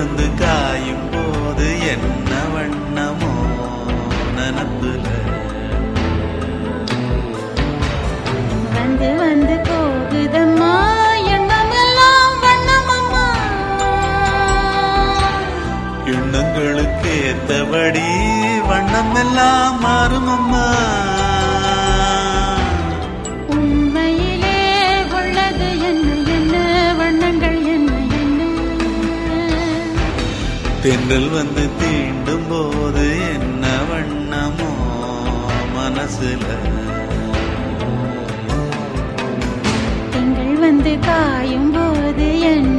வந்து காயும் போது என்ன வண்ணமோ நனப்புல வந்து வந்து போகுதம்மா எண்ணமெல்லாம் வண்ணமம்மா எண்ணங்களுக்கு ஏத்தபடி வண்ணம் எல்லாம் மாறும் அம்மா உண்மையிலே உள்ளது என்ன என்ன வண்ணங்கள் என்ன என்ன தென்றல் வந்து தீண்டும் போது என்ன வண்ணமோ மனசுல திங்கள் வந்து காயும் போது என்ன